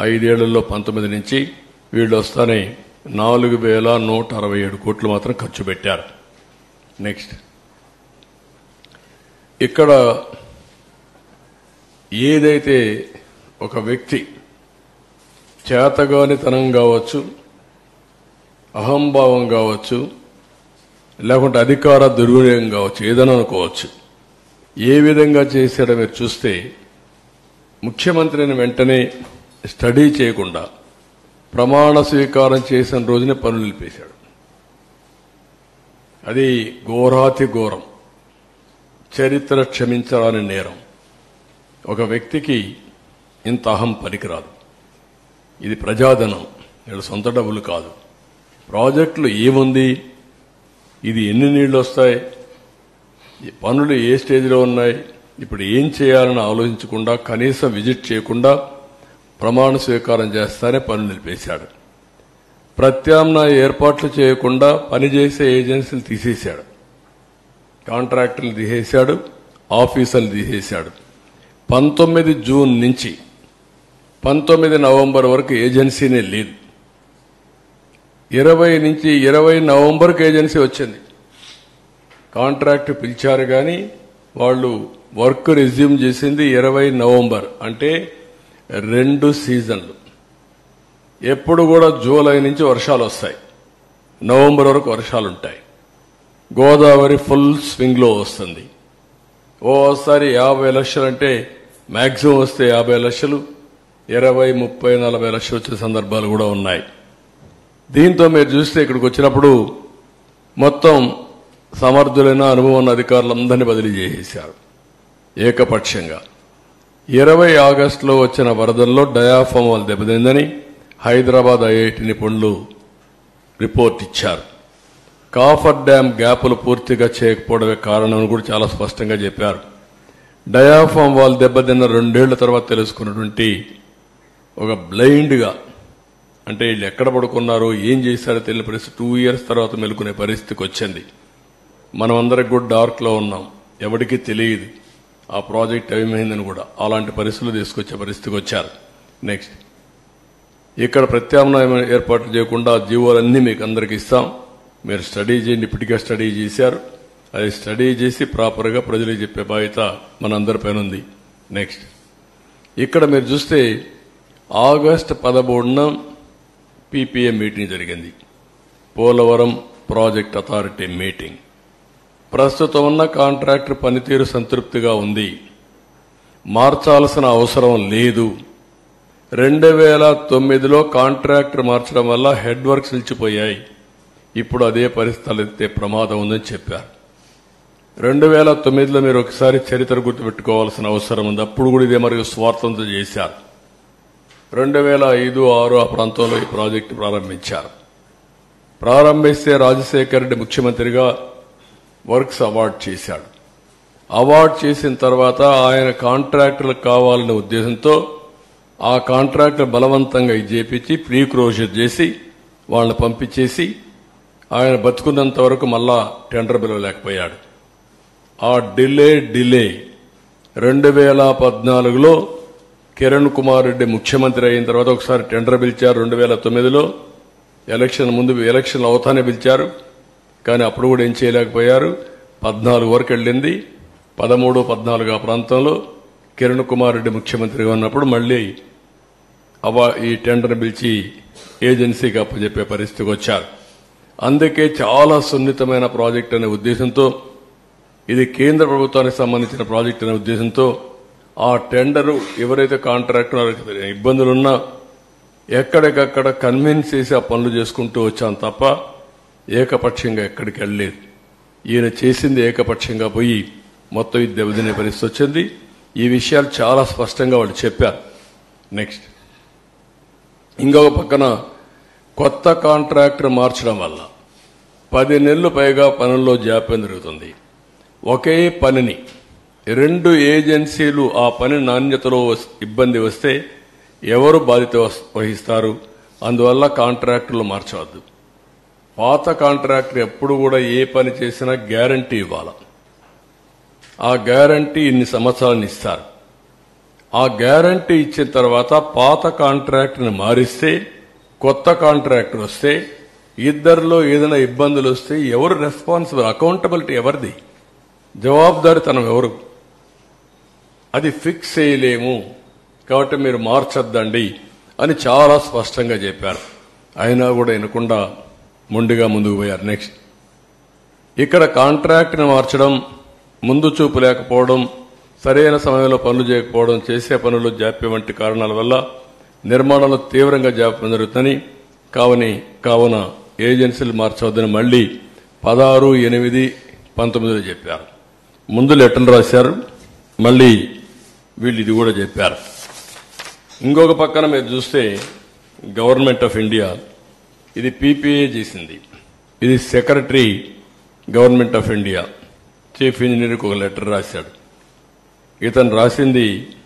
ఐదేళ్లలో పంతొమ్మిది నుంచి వీళ్ళు వస్తానే నాలుగు వేల నూట అరవై ఏడు కోట్లు మాత్రం ఖర్చు పెట్టారు నెక్స్ట్ ఇక్కడ ఏదైతే ఒక వ్యక్తి చేతగానితనం కావచ్చు అహంభావం కావచ్చు లేకుంటే అధికార దుర్వినియోగం కావచ్చు ఏదైనా అనుకోవచ్చు ఏ విధంగా చేశాడో మీరు చూస్తే ముఖ్యమంత్రిని వెంటనే స్టడీ చేయకుండా ప్రమాణ స్వీకారం చేసిన రోజునే పనులు నిలిపేశాడు అది ఘోరాతి ఘోరం చరిత్ర క్షమించరాని నేరం ఒక వ్యక్తికి ఇంత అహం పనికిరాదు ఇది ప్రజాధనం వీళ్ళ సొంత డబ్బులు కాదు ప్రాజెక్టులు ఏముంది ఇది ఎన్ని నీళ్లు వస్తాయి ఈ పనులు ఏ స్టేజ్లో ఉన్నాయి ఇప్పుడు ఏం చేయాలని ఆలోచించకుండా కనీసం విజిట్ చేయకుండా ప్రమాణ స్వీకారం చేస్తానే పనులు నిలిపేశాడు ప్రత్యామ్నాయ ఏర్పాట్లు చేయకుండా పనిచేసే ఏజెన్సీలు తీసేశాడు కాంట్రాక్టర్లు తీసేశాడు ఆఫీసర్లు తీసేశాడు పంతొమ్మిది జూన్ నుంచి పంతొమ్మిది నవంబర్ వరకు ఏజెన్సీనే లేదు ఇరవై నుంచి ఇరవై నవంబర్కి ఏజెన్సీ వచ్చింది కాంట్రాక్ట్ పిలిచారు కానీ వాళ్ళు వర్క్ రెజ్యూమ్ చేసింది ఇరవై నవంబర్ అంటే రెండు సీజన్లు ఎప్పుడు కూడా జూలై నుంచి వర్షాలు వస్తాయి నవంబర్ వరకు వర్షాలు ఉంటాయి గోదావరి ఫుల్ స్వింగ్లో వస్తుంది ఓసారి యాభై లక్షలు అంటే మ్యాక్సిమం వస్తే యాభై లక్షలు ఇరవై ముప్పై నలభై లక్షలు వచ్చే సందర్భాలు కూడా ఉన్నాయి దీంతో మీరు చూస్తే ఇక్కడికి వచ్చినప్పుడు మొత్తం సమర్థులైన అనుభవం ఉన్న అధికారులందరినీ బదిలీ చేసేశారు ఏకపక్షంగా ఇరవై ఆగస్టులో వచ్చిన వరదల్లో డయాఫామ్ వాళ్ళు దెబ్బతిందని హైదరాబాద్ ఐఐటి నిపుణులు రిపోర్ట్ ఇచ్చారు కాఫర్ డ్యాం గ్యాపులు పూర్తిగా చేయకపోవడమే కారణం కూడా చాలా స్పష్టంగా చెప్పారు డయాఫామ్ వాల్ దెబ్బతిన్న రెండేళ్ల తర్వాత తెలుసుకున్నటువంటి ఒక బ్లైండ్గా అంటే వీళ్ళు ఎక్కడ పడుకున్నారో ఏం చేశారో తెలియని పరిస్థితి టూ ఇయర్స్ తర్వాత మెలుకునే పరిస్థితికి వచ్చింది మనం అందరికి కూడా డార్క్లో ఉన్నాం ఎవరికీ తెలియదు ఆ ప్రాజెక్ట్ ఏమైందని కూడా అలాంటి పరిస్థితులు తీసుకొచ్చే పరిస్థితికి వచ్చారు నెక్స్ట్ ఇక్కడ ప్రత్యామ్నాయం ఏర్పాట్లు చేయకుండా ఆ జీవోలన్నీ మీకు అందరికి ఇస్తాం మీరు స్టడీ చేయండి ఇప్పటికే స్టడీ చేశారు అది స్టడీ చేసి ప్రాపర్గా ప్రజలకు చెప్పే బాధ్యత మనందరిపైన ఉంది నెక్స్ట్ ఇక్కడ మీరు చూస్తే ఆగస్ట్ పదమూడున పీపీఏ మీటింగ్ జరిగింది పోలవరం ప్రాజెక్ట్ అథారిటీ మీటింగ్ ప్రస్తుతం ఉన్న కాంట్రాక్టర్ పనితీరు సంతృప్తిగా ఉంది మార్చాల్సిన అవసరం లేదు రెండు వేల తొమ్మిదిలో కాంట్రాక్టర్ మార్చడం వల్ల హెడ్ వర్క్స్ నిలిచిపోయాయి ఇప్పుడు అదే పరిస్థితి తలెత్తే ప్రమాదం ఉందని చెప్పారు రెండు వేల తొమ్మిదిలో మీరు ఒకసారి చరిత్ర గుర్తుపెట్టుకోవాల్సిన అవసరం ఉంది అప్పుడు కూడా ఇదే మరియు స్వార్థంతో చేశారు రెండు వేల ఐదు ఆరు ఆ ప్రాంతంలో ఈ ప్రాజెక్టు ప్రారంభించారు ప్రారంభిస్తే రాజశేఖర్ రెడ్డి ముఖ్యమంత్రిగా వర్క్స్ అవార్డ్ చేశాడు అవార్డ్ చేసిన తర్వాత ఆయన కాంట్రాక్టర్లకు కావాలనే ఉద్దేశంతో ఆ కాంట్రాక్టర్ బలవంతంగా ఇది చేపించి ప్రీ క్లోజర్ చేసి వాళ్ళని పంపించేసి ఆయన బతుకున్నంత వరకు మళ్ళా టెండర్ పిలవలేకపోయాడు ఆ డిలే డిలే రెండు వేల పద్నాలుగులో కిరణ్ కుమార్ రెడ్డి ముఖ్యమంత్రి అయిన తర్వాత ఒకసారి టెండర్ పిలిచారు రెండు వేల తొమ్మిదిలో ఎలక్షన్ ముందు ఎలక్షన్ అవుతానే పిలిచారు కానీ అప్పుడు కూడా ఏం చేయలేకపోయారు పద్నాలుగు వరకు వెళ్ళింది పదమూడు పద్నాలుగు ఆ ప్రాంతంలో కిరణ్ కుమార్ రెడ్డి ముఖ్యమంత్రిగా ఉన్నప్పుడు మళ్ళీ అవా ఈ టెండర్ పిలిచి ఏజెన్సీకి అప్పచెప్పే పరిస్థితికి వచ్చారు అందుకే చాలా సున్నితమైన ప్రాజెక్ట్ అనే ఉద్దేశంతో ఇది కేంద్ర ప్రభుత్వానికి సంబంధించిన ప్రాజెక్ట్ అనే ఉద్దేశంతో ఆ టెండరు ఎవరైతే కాంట్రాక్టర్ ఇబ్బందులున్నా ఎక్కడికక్కడ కన్విన్స్ చేసి ఆ పనులు చేసుకుంటూ వచ్చాం తప్ప ఏకపక్షంగా ఎక్కడికి వెళ్ళలేదు ఈయన చేసింది ఏకపక్షంగా పోయి మొత్తం ఇది దెబ్బతినే పరిస్థితి వచ్చింది ఈ విషయాలు చాలా స్పష్టంగా వాళ్ళు చెప్పారు నెక్స్ట్ ఇంకొక పక్కన కొత్త కాంట్రాక్టర్ మార్చడం వల్ల పది నెలలు పైగా పనుల్లో జాప్యం జరుగుతుంది ఒకే పనిని రెండు ఏజెన్సీలు ఆ పని నాణ్యతలో వస్- ఇబ్బంది వస్తే ఎవరు బాధ్యత వస్- వహిస్తారు అందువల్ల కాంట్రాక్టులు మార్చవద్దు పాత కాంట్రాక్టర్ ఎప్పుడు కూడా ఏ పని చేసినా గ్యారంటీ ఇవ్వాలి ఆ గ్యారంటీ ఇన్ని సంవత్సరాలను ఇస్తారు ఆ గ్యారంటీ ఇచ్చిన తర్వాత పాత కాంట్రాక్ట్ని మారిస్తే కొత్త కాంట్రాక్టర్ వస్తే ఇద్దరిలో ఏదైనా ఇబ్బందులు వస్తే ఎవరు రెస్పాన్సిబుల్ అకౌంటబిలిటీ ఎవరిది జవాబుదారితనం ఎవరు అది ఫిక్స్ చేయలేము కాబట్టి మీరు మార్చొద్దండి అని చాలా స్పష్టంగా చెప్పారు అయినా కూడా వినకుండా మొండిగా ముందుకు పోయారు నెక్స్ట్ ఇక్కడ కాంట్రాక్ట్ని మార్చడం ముందు చూపు లేకపోవడం సరైన సమయంలో పనులు చేయకపోవడం చేసే పనులు జాప్యం వంటి కారణాల వల్ల నిర్మాణంలో తీవ్రంగా జాప్యం జరుగుతుందని కావని కావున ఏజెన్సీలు మార్చవద్దని మళ్లీ పదహారు ఎనిమిది పంతొమ్మిదిలో చెప్పారు ముందు లెటర్ రాశారు మళ్ళీ వీళ్ళు ఇది కూడా చెప్పారు ఇంకొక పక్కన మీరు చూస్తే గవర్నమెంట్ ఆఫ్ ఇండియా ఇది పీపీఏ చేసింది ఇది secretary government of India chief ఇంజనీర్కి ఒక లెటర్ రాశాడు ఇతను రాసింది